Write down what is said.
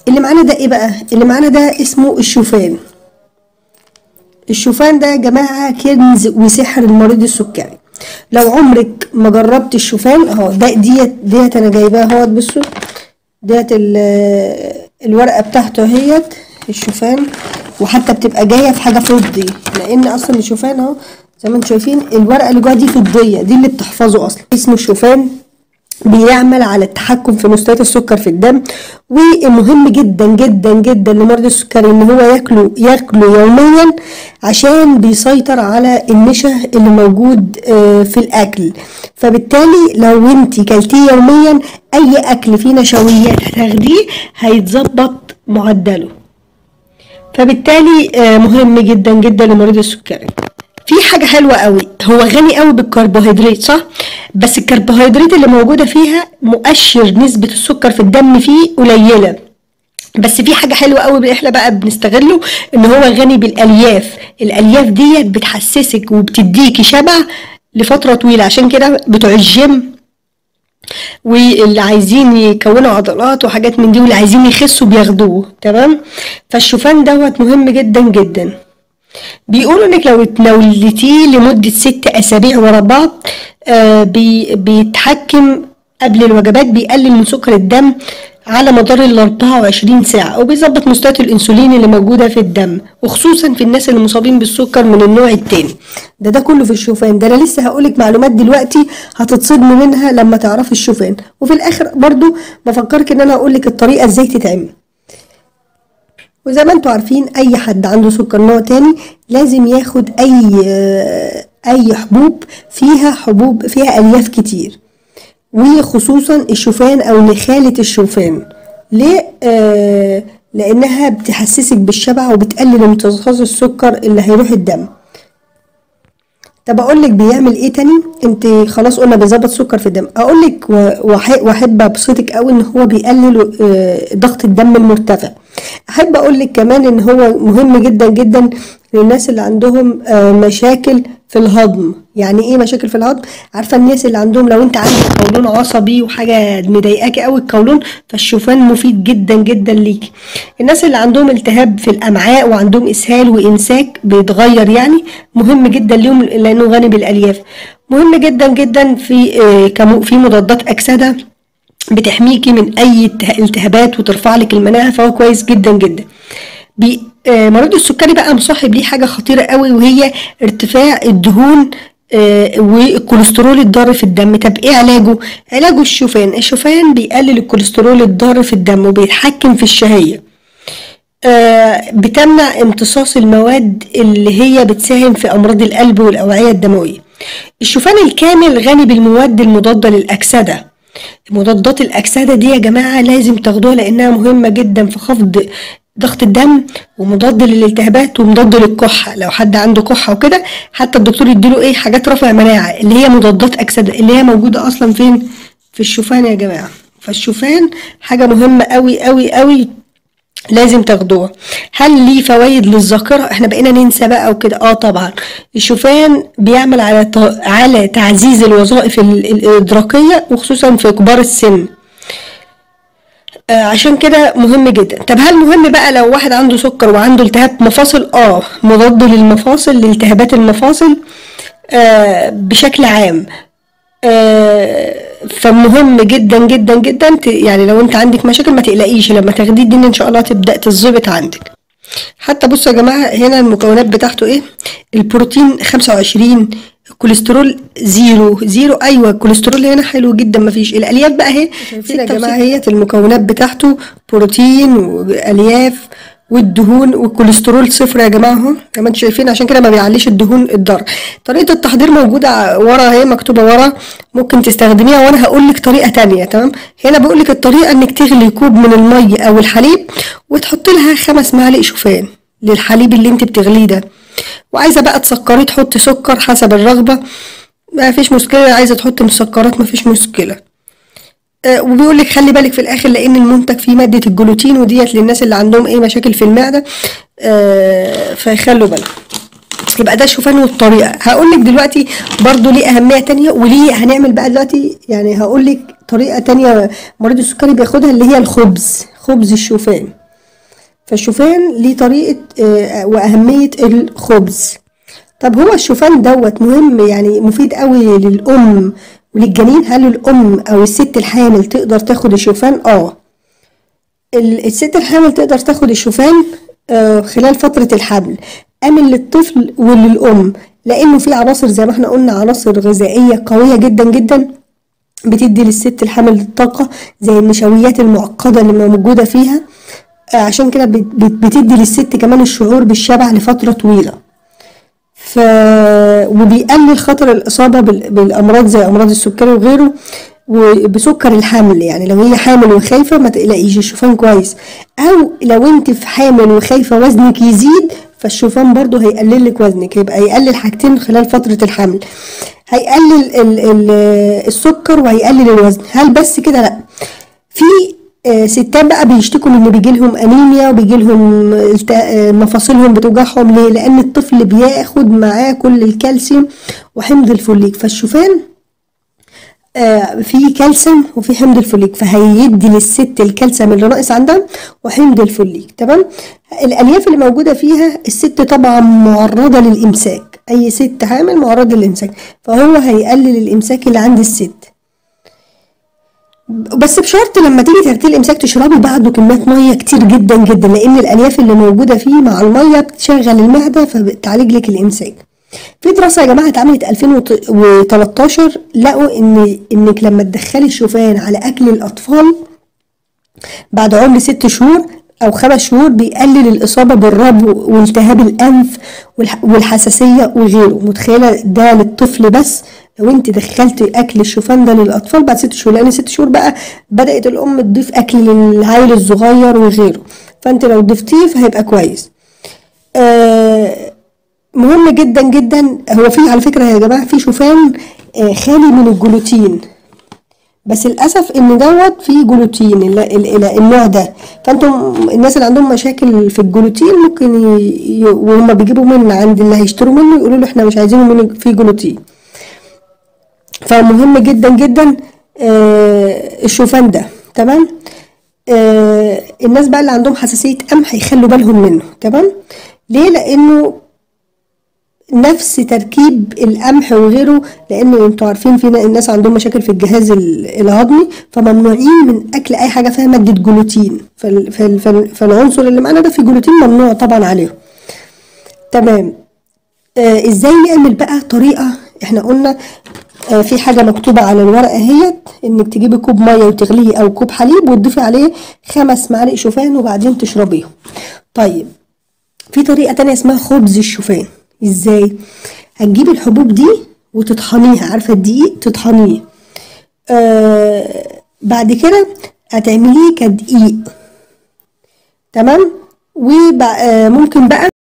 اللي معانا ده ايه بقى اللي معانا ده اسمه الشوفان الشوفان ده يا جماعة كنز وسحر المريض السكري لو عمرك ما جربت الشوفان اهو ده ديت ديت انا جايباها اهوت بصوا ديت ال- الورقة بتاعته اهيت الشوفان وحتى بتبقى جاية في حاجة فضي لأن أصلا الشوفان اهو زي ما انتم شايفين الورقة اللي جواها دي فضية دي اللي بتحفظه أصلا اسمه الشوفان بيعمل على التحكم في مستويات السكر في الدم ومهم جدا جدا جدا لمرضى السكري ان هو ياكله ياكله يوميا عشان بيسيطر على النشا اللي موجود آه، في الاكل فبالتالي لو انت كلتيه يوميا اي اكل فيه نشويات هتاخديه هيتظبط معدله فبالتالي آه، مهم جدا جدا لمريض السكري في حاجة حلوة قوي هو غني قوي بالكربوهيدرات صح بس الكربوهيدرات اللي موجودة فيها مؤشر نسبة السكر في الدم فيه قليلة بس في حاجة حلوة قوي احنا بقى بنستغله ان هو غني بالالياف الالياف ديت بتحسسك وبتديكي شبع لفترة طويلة عشان كده بتوع الجيم واللي عايزين يكونوا عضلات وحاجات من دي واللي عايزين يخسوا بياخدوه تمام فالشوفان دوت مهم جدا جدا بيقولوا انك لو اتناولتيه لمدة ست اسابيع ورا بعض آه بي بيتحكم قبل الوجبات بيقلل من سكر الدم على مدار ال 24 ساعة وبيظبط مستويات الأنسولين اللي موجودة في الدم وخصوصا في الناس اللي مصابين بالسكر من النوع التاني ده ده كله في الشوفان ده أنا لسه هقولك معلومات دلوقتي هتتصدمي منها لما تعرفي الشوفان وفي الآخر برضو بفكرك إن أنا هقولك الطريقة إزاي تتعمل وزي ما انتوا عارفين اي حد عنده سكر نوع تاني لازم ياخد اي اي حبوب فيها حبوب فيها الياف كتير وخصوصا الشوفان او نخالة الشوفان ليه آه لانها بتحسسك بالشبع وبتقلل امتصاص السكر اللي هيروح الدم طب اقول لك بيعمل ايه تاني انت خلاص قلنا بيظبط سكر في الدم اقول لك واحب ابسطك قوي ان هو بيقلل آه، ضغط الدم المرتفع احب اقول لك كمان ان هو مهم جدا جدا للناس اللي عندهم آه، مشاكل في الهضم يعني ايه مشاكل في الهضم عارفه الناس اللي عندهم لو انت عندك قولون عصبي وحاجه مضايقاكي قوي القولون فالشوفان مفيد جدا جدا ليكي الناس اللي عندهم التهاب في الامعاء وعندهم اسهال وامساك بيتغير يعني مهم جدا ليهم لانه غني بالالياف مهم جدا جدا في آه، كمو- في مضادات اكسده بتحميكي من اي الته- التهابات وترفع لك المناعه فهو كويس جدا جدا بي آه، مريض السكري بقى مصاحب ليه حاجه خطيره قوي وهي ارتفاع الدهون آه، والكوليسترول الضار في الدم طب ايه علاجه علاجه الشوفان الشوفان بيقلل الكوليسترول الضار في الدم وبيتحكم في الشهيه آه، بتمنع امتصاص المواد اللي هي بتساهم في امراض القلب والاوعيه الدمويه الشوفان الكامل غني بالمواد المضاده للاكسده مضادات الأكسدة دي يا جماعة لازم تاخدوها لأنها مهمة جدا في خفض ضغط الدم ومضاد للالتهابات ومضاد للكحة لو حد عنده كحة وكده حتى الدكتور يديله ايه حاجات رفع مناعة اللي هي مضادات أكسدة اللي هي موجودة أصلا فين في الشوفان يا جماعة فالشوفان حاجة مهمة قوي قوي قوي لازم تاخدوها هل ليه فوائد للذاكرة احنا بقينا ننسى بقى وكده اه طبعا الشوفان بيعمل على ت- على تعزيز الوظائف ال- الإدراكية وخصوصا في كبار السن آه عشان كده مهم جدا طب هل مهم بقى لو واحد عنده سكر وعنده التهاب مفاصل اه مضاد للمفاصل لالتهابات المفاصل آه بشكل عام آه، فمهم جدا جدا جدا ت- يعني لو انت عندك مشاكل ما تقلقيش لما تاخديه الدنيا ان شاء الله تبدا تظبط عندك حتى بصوا يا جماعه هنا المكونات بتاعته ايه البروتين 25 الكوليسترول زيرو زيرو ايوه الكوليسترول هنا حلو جدا ما فيش الالياف بقى اهي شايفين يا جماعه هي المكونات بتاعته بروتين والياف والدهون والكوليسترول صفر يا جماعه اهو زي ما انتم شايفين عشان كده ما بيعليش الدهون الضار طريقه التحضير موجوده ورا اهي مكتوبه ورا ممكن تستخدميها وانا هقول لك طريقه تانية تمام هنا بقول لك الطريقه انك تغلي كوب من الميه او الحليب وتحط لها خمس معالق شوفان للحليب اللي انت بتغليه ده وعايزه بقى تسكري تحطي سكر حسب الرغبه ما فيش مشكله عايزه تحطي مسكرات ما فيش مشكله آه، وبيقول لك خلي بالك في الاخر لان المنتج فيه ماده الجلوتين وديت للناس اللي عندهم ايه مشاكل في المعده آه، فيخلوا بالك يبقى ده شوفان والطريقه هقول لك دلوقتي برضو ليه اهميه تانية وليه هنعمل بقى دلوقتي يعني هقول لك طريقه تانية مريض السكري بياخدها اللي هي الخبز خبز الشوفان فالشوفان ليه طريقة آه، وأهمية الخبز طب هو الشوفان دوت مهم يعني مفيد قوي للأم وللجنين هل الأم أو الست الحامل تقدر تاخد الشوفان؟ اه ال- الست الحامل تقدر تاخد الشوفان آه، خلال فترة الحمل آمن للطفل وللأم لأنه فيه عناصر زي ما احنا قلنا عناصر غذائية قوية جدا جدا بتدي للست الحامل الطاقة زي النشويات المعقدة اللي موجودة فيها آه، عشان كده بت- بت- بتدي للست كمان الشعور بالشبع لفترة طويلة ف وبيقلل خطر الإصابة بال- بالأمراض زي أمراض السكري وغيره وبسكر الحمل يعني لو هي حامل وخايفة ما تقلقيش الشوفان كويس أو لو أنت في حامل وخايفة وزنك يزيد فالشوفان برضو هيقلل لك وزنك يبقى يقلل حاجتين خلال فترة الحمل هيقلل ال ال السكر وهيقلل الوزن هل بس كده لا في آه، ستات بقى بيشتكوا من ان بيجي لهم انيميا وبيجي لهم الت- آه، مفاصلهم بتوجعهم ليه لان الطفل بياخد معاه كل الكالسيوم وحمض الفوليك فالشوفان آه، في كالسيوم وفي حمض الفوليك فهيدي للست الكالسيوم اللي ناقص عندها وحمض الفوليك تمام الالياف اللي موجوده فيها الست طبعا معرضه للامساك اي ست حامل معرضه للامساك فهو هيقلل الامساك اللي عند الست بس بشرط لما تيجي تغسلي الامساك تشربي بعده كميات ميه كتير جدا جدا لان الالياف اللي موجوده فيه مع الميه بتشغل المعده فبتعالج لك الامساك في دراسه يا جماعه اتعملت 2013 لقوا ان انك لما تدخلي الشوفان على اكل الاطفال بعد عمر ست شهور او خمس شهور بيقلل الاصابه بالربو والتهاب الانف والح- والحساسيه وغيره متخيله ده للطفل بس لو انت دخلتي اكل الشوفان ده للاطفال بعد ست شهور لان ست شهور بقى بدات الام تضيف اكل للعيل الصغير وغيره فانت لو ضفتيه فهيبقى كويس آه مهم جدا جدا هو في على فكره يا جماعه في شوفان آه خالي من الجلوتين بس للاسف ان دوت فيه جلوتين ال- ال- ال- النوع ده فانتم الناس اللي عندهم مشاكل في الجلوتين ممكن ي... ي... وهم بيجيبوا من عند اللي هيشتروا منه يقولوا له احنا مش عايزينه منه فيه جلوتين فمهم جدا جدا آه الشوفان ده تمام آه الناس بقى اللي عندهم حساسية قمح يخلوا بالهم منه تمام ليه لانه نفس تركيب القمح وغيره لان انتوا عارفين في الناس عندهم مشاكل في الجهاز ال- الهضمي فممنوعين من اكل اي حاجه فيها ماده جلوتين فال- فال- فال- فالعنصر اللي معانا ده فيه جلوتين ممنوع طبعا عليهم تمام آه ازاي نعمل بقى طريقه احنا قلنا آه في حاجه مكتوبه على الورقه اهيت انك تجيبي كوب ميه وتغليه او كوب حليب وتضيفي عليه خمس معالق شوفان وبعدين تشربيهم طيب في طريقة تانية اسمها خبز الشوفان ازاي هتجيبي الحبوب دي وتطحنيها عارفة الدقيق تطحنيه آه بعد كده هتعمليه كدقيق تمام وممكن بقى